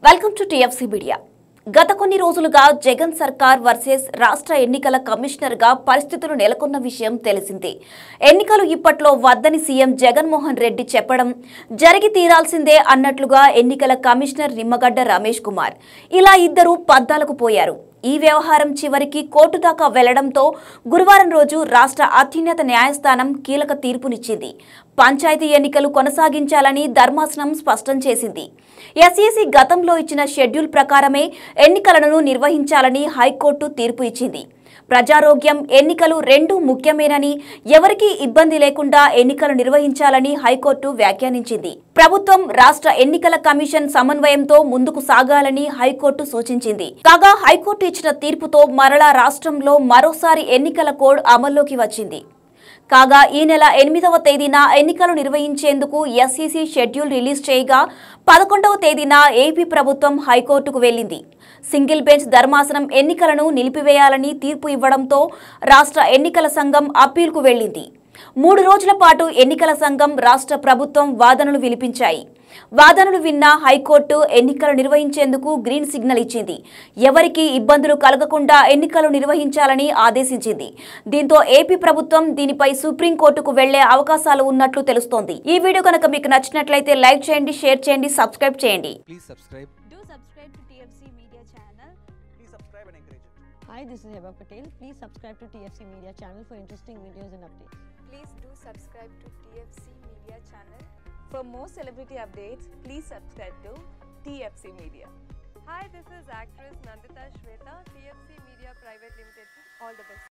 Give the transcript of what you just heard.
Welcome to TFC media గత కొన్ని రోజులుగా జగన్ సర్కార్ వర్సెస్ రాష్ట్ర ఎన్నికల కమిషనర్ గా పరిస్థితులు నెలకొన్న విషయం తెలిసిందే ఎన్నికలు ఇప్పట్లో వద్దని సీఎం జగన్మోహన్ రెడ్డి చెప్పడం జరిగి తీరాల్సిందే అన్నట్లుగా ఎన్నికల కమిషనర్ నిమ్మగడ్డ రమేష్ కుమార్ ఇలా ఇద్దరు పద్దాలకు పోయారు ఈ వ్యవహారం చివరికి కోర్టు దాకా వెళ్లడంతో గురువారం రోజు రాష్ట్ర అత్యున్నత న్యాయస్థానం కీలక తీర్పునిచ్చింది పంచాయతీ ఎన్నికలు కొనసాగించాలని ధర్మాసనం స్పష్టం చేసింది ఎస్ఈసీ గతంలో ఇచ్చిన షెడ్యూల్ ప్రకారమే ఎన్నికలను నిర్వహించాలని హైకోర్టు తీర్పు ఇచ్చింది ప్రజారోగ్యం ఎన్నికలు రెండు ముఖ్యమేనని ఎవరికీ ఇబ్బంది లేకుండా ఎన్నికలు నిర్వహించాలని హైకోర్టు వ్యాఖ్యానించింది ప్రభుత్వం రాష్ట్ర ఎన్నికల కమిషన్ సమన్వయంతో ముందుకు సాగాలని హైకోర్టు సూచించింది కాగా హైకోర్టు ఇచ్చిన తీర్పుతో మరలా రాష్ట్రంలో మరోసారి ఎన్నికల కోడ్ అమల్లోకి వచ్చింది కాగా ఈ నెల ఎనిమిదవ తేదీన ఎన్నికలు నిర్వహించేందుకు ఎస్ఈసీ షెడ్యూల్ రిలీజ్ చేయగా పదకొండవ తేదీన ఏపీ ప్రభుత్వం హైకోర్టుకు వెళ్లింది సింగిల్ బెంచ్ ధర్మాసనం ఎన్నికలను నిలిపివేయాలని తీర్పు ఇవ్వడంతో రాష్ట్ర ఎన్నికల సంఘం అప్పీల్కు వెళ్లింది మూడు రోజుల పాటు ఎన్నికల సంఘం రాష్ట్ర ప్రభుత్వం వాదనలు వినిపించాయి వాదనలు విన్న హైకోర్టు ఎన్నికలు నిర్వహించేందుకు గ్రీన్ సిగ్నల్ ఇచ్చింది ఎవరికీ ఇబ్బందులు కలగకుండా ఎన్నికలు నిర్వహించాలని ఆదేశించింది దీంతో ఏపీ ప్రభుత్వం దీనిపై సుప్రీంకోర్టుకు వెళ్లే అవకాశాలు ఉన్నట్లు తెలుస్తోంది ఈ వీడియో కనుక మీకు నచ్చినట్లయితే లైక్ చేయండి షేర్ చేయండి సబ్స్క్రైబ్ చేయండి Please subscribe. Do subscribe to TFC Media channel. Please subscribe and encourage it. Hi, this is Heba Patel. Please subscribe to TFC Media channel for interesting videos and updates. Please do subscribe to TFC Media channel. For more celebrity updates, please subscribe to TFC Media. Hi, this is actress Nandita Shweta, TFC Media Private Limited. All the best.